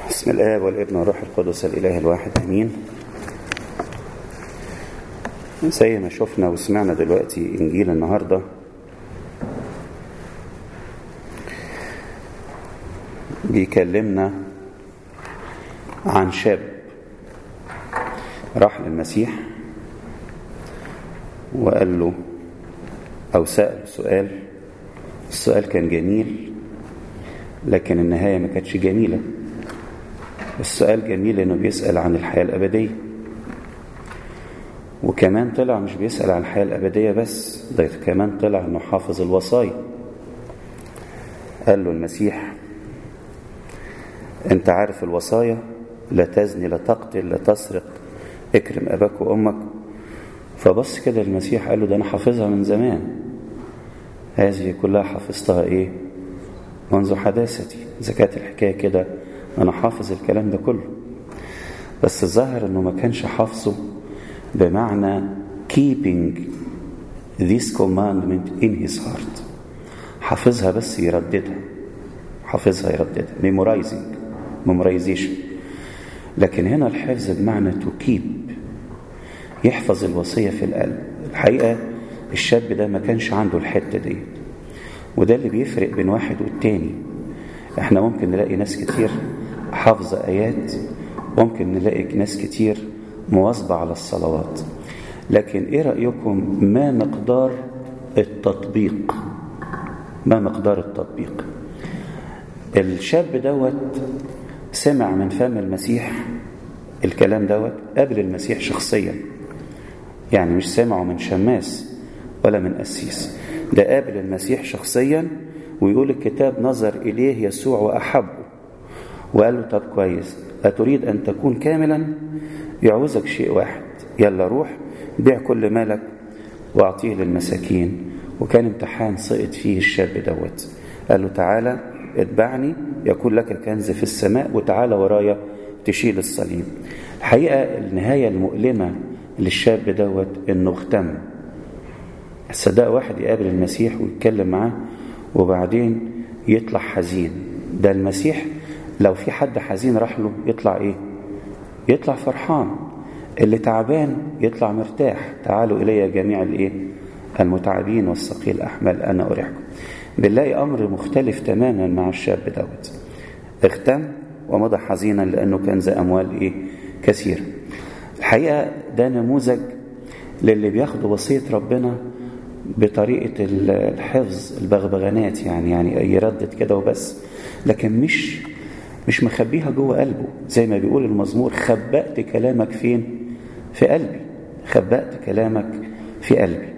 بسم الآب والابن والروح القدس الإله الواحد أمين زي ما شفنا وسمعنا دلوقتي إنجيل النهاردة بيكلمنا عن شاب راح للمسيح وقال له أو سأل سؤال السؤال كان جميل لكن النهاية ما كانتش جميلة السؤال جميل لأنه بيسأل عن الحياة الأبدية وكمان طلع مش بيسأل عن الحياة الأبدية بس ده كمان طلع أنه حافظ الوصايا قال له المسيح أنت عارف الوصايا لا تزني لا تقتل لا تسرق اكرم أباك وأمك فبص كده المسيح قال له ده أنا حافظها من زمان هذه كلها حفظتها إيه منذ حداثتي إذا كانت الحكاية كده أنا حافظ الكلام ده كله بس الظاهر أنه ما كانش حافظه بمعنى keeping this commandment in his heart حافظها بس يرددها حافظها يرددها memorizing memorization لكن هنا الحفظ بمعنى to keep يحفظ الوصية في القلب الحقيقة الشاب ده ما كانش عنده الحتة دي وده اللي بيفرق بين واحد والتاني احنا ممكن نلاقي ناس كتير حافظة آيات ممكن نلاقي ناس كتير مواظبة على الصلوات لكن ايه رأيكم ما مقدار التطبيق ما مقدار التطبيق الشاب دوت سمع من فم المسيح الكلام دوت قبل المسيح شخصيا يعني مش سمعه من شماس ولا من قسيس ده قابل المسيح شخصيا ويقول الكتاب نظر إليه يسوع وأحبه وقال له طب كويس أتريد أن تكون كاملا يعوزك شيء واحد يلا روح بيع كل مالك وأعطيه للمساكين وكان امتحان سقط فيه الشاب دوت قال له تعالى اتبعني يكون لك كنز في السماء وتعالى ورايا تشيل الصليب الحقيقة النهاية المؤلمة للشاب دوت انه اغتم الصدق واحد يقابل المسيح ويتكلم معاه وبعدين يطلع حزين ده المسيح لو في حد حزين راح له يطلع ايه يطلع فرحان اللي تعبان يطلع مرتاح تعالوا الي جميع الايه المتعبين والثقيل الاحمال انا اريحكم بنلاقي امر مختلف تماما مع الشاب دوت اغتم ومضى حزينا لانه كان ذا اموال ايه كثيره الحقيقه ده نموذج للي بياخدوا وصيه ربنا بطريقه الحفظ البغبغانات يعني يعني يردد كده وبس لكن مش مش مخبيها جوه قلبه زي ما بيقول المزمور خبأت كلامك فين في قلبي خبأت كلامك في قلبي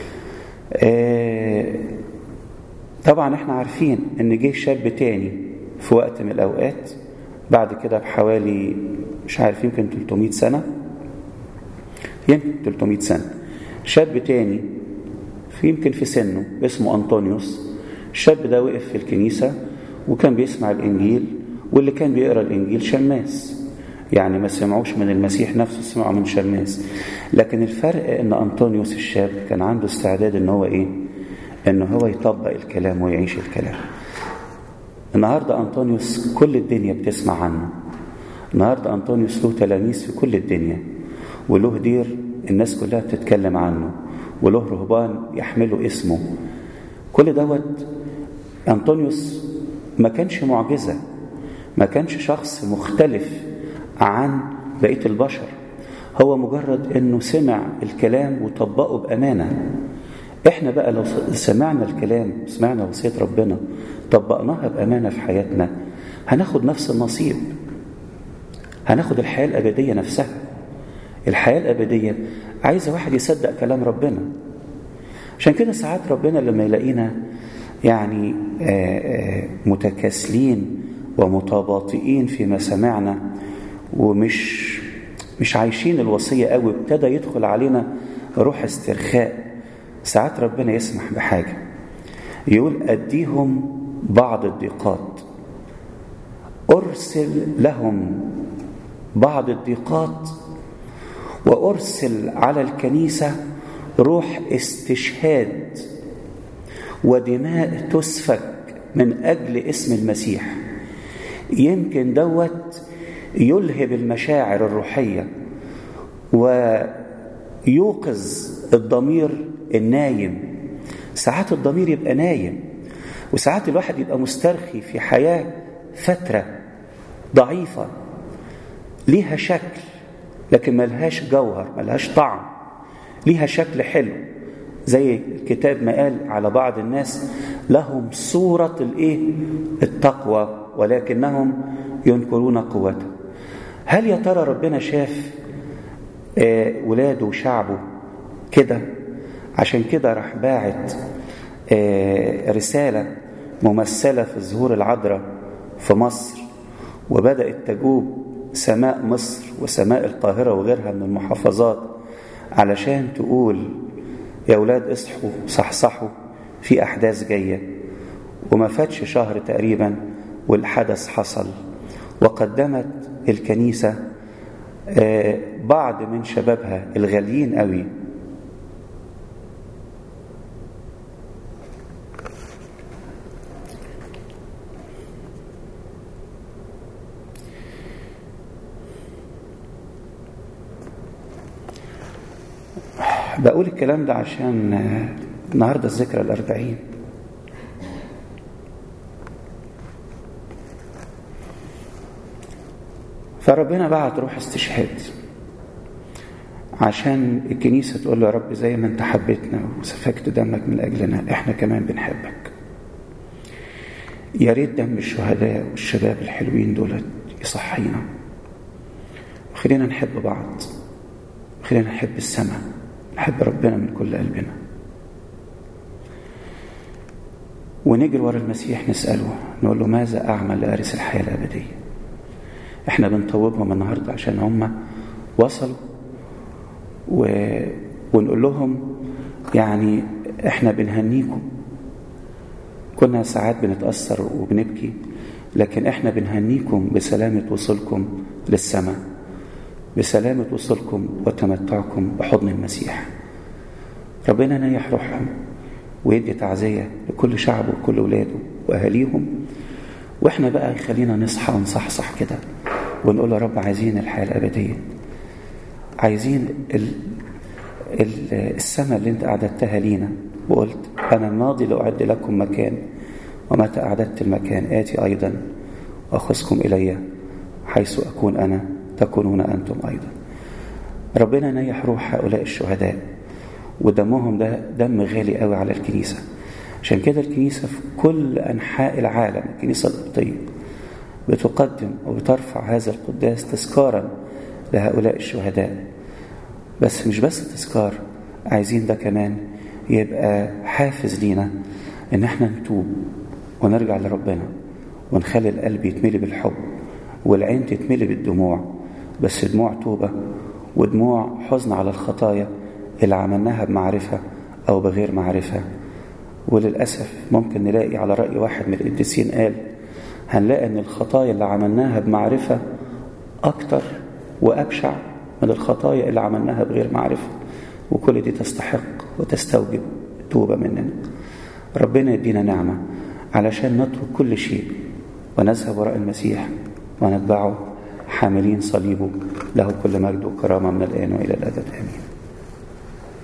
آه طبعا احنا عارفين ان جه شاب تاني في وقت من الاوقات بعد كده بحوالي مش عارف يمكن 300 سنة يمكن 300 سنة شاب تاني في يمكن في سنه اسمه أنطونيوس الشاب ده وقف في الكنيسة وكان بيسمع الإنجيل واللي كان بيقرأ الإنجيل شماس يعني ما سمعوش من المسيح نفسه سمعوا من شماس لكن الفرق ان أنطونيوس الشاب كان عنده استعداد ان هو ايه ان هو يطبق الكلام ويعيش الكلام النهاردة أنطونيوس كل الدنيا بتسمع عنه النهاردة أنطونيوس له تلاميذ في كل الدنيا وله دير الناس كلها بتتكلم عنه وله رهبان يحملوا اسمه كل دوت أنطونيوس ما كانش معجزة ما كانش شخص مختلف عن بقية البشر هو مجرد انه سمع الكلام وطبقه بأمانة احنا بقى لو سمعنا الكلام سمعنا وصية ربنا طبقناها بأمانة في حياتنا هناخد نفس النصيب هناخد الحياة الأبدية نفسها الحياة الأبدية عايزة واحد يصدق كلام ربنا عشان كده ساعات ربنا لما يلاقينا يعني متكاسلين ومتباطئين فيما سمعنا ومش مش عايشين الوصية قوي ابتدى يدخل علينا روح استرخاء ساعات ربنا يسمح بحاجة يقول أديهم بعض الضيقات أرسل لهم بعض الضيقات وأرسل على الكنيسة روح استشهاد ودماء تسفك من أجل اسم المسيح يمكن دوت يلهب المشاعر الروحية ويوقظ الضمير النايم ساعات الضمير يبقى نايم وساعات الواحد يبقى مسترخي في حياة فترة ضعيفة ليها شكل لكن ملهاش جوهر ملهاش طعم ليها شكل حلو زي الكتاب ما قال على بعض الناس لهم صورة الايه التقوى ولكنهم ينكرون قوته هل يا ترى ربنا شاف آه ولاده وشعبه كده عشان كده راح باعت آه رسالة ممثلة في الزهور العذراء في مصر وبدأت تجوب سماء مصر وسماء القاهرة وغيرها من المحافظات علشان تقول يا أولاد اصحوا صحصحوا في أحداث جاية وما فاتش شهر تقريبا والحدث حصل وقدمت الكنيسة بعض من شبابها الغاليين قوي بقول الكلام ده عشان النهارده الذكرى الأربعين فربنا بعت روح استشهاد عشان الكنيسة تقول له يا رب زي ما انت حبيتنا وسفكت دمك من أجلنا احنا كمان بنحبك يا ريت دم الشهداء والشباب الحلوين دول يصحينا وخلينا نحب بعض وخلينا نحب السماء نحب ربنا من كل قلبنا ونجري ورا المسيح نسأله نقول له ماذا أعمل لأرث الحياة الأبدية احنا بنطوبهم النهاردة عشان هم وصلوا و... ونقول لهم يعني احنا بنهنيكم كنا ساعات بنتأثر وبنبكي لكن احنا بنهنيكم بسلامة وصولكم للسماء بسلامة وصولكم وتمتعكم بحضن المسيح ربنا نيح روحهم ويدي تعزية لكل شعبه وكل ولاده وأهاليهم وإحنا بقى يخلينا نصحى ونصحصح كده ونقول يا رب عايزين الحياة الأبدية عايزين ال... ال... السماء اللي انت أعددتها لينا وقلت أنا الماضي لأعد لكم مكان ومتى أعددت المكان آتي أيضا وأخذكم إلي حيث أكون أنا تكونون أنتم أيضا ربنا نيح روح هؤلاء الشهداء ودمهم ده دم غالي قوي على الكنيسة عشان كده الكنيسة في كل أنحاء العالم الكنيسة القبطية بتقدم وبترفع هذا القداس تذكارا لهؤلاء الشهداء بس مش بس تذكار عايزين ده كمان يبقى حافز لينا ان احنا نتوب ونرجع لربنا ونخلي القلب يتملي بالحب والعين تتملي بالدموع بس دموع توبة ودموع حزن على الخطايا اللي عملناها بمعرفة أو بغير معرفة وللأسف ممكن نلاقي على رأي واحد من القديسين قال هنلاقي أن الخطايا اللي عملناها بمعرفة أكتر وأبشع من الخطايا اللي عملناها بغير معرفة وكل دي تستحق وتستوجب توبة مننا ربنا يدينا نعمة علشان نترك كل شيء ونذهب وراء المسيح ونتبعه حاملين صليبه له كل مجد وكرامة من الآن وإلى الأبد آمين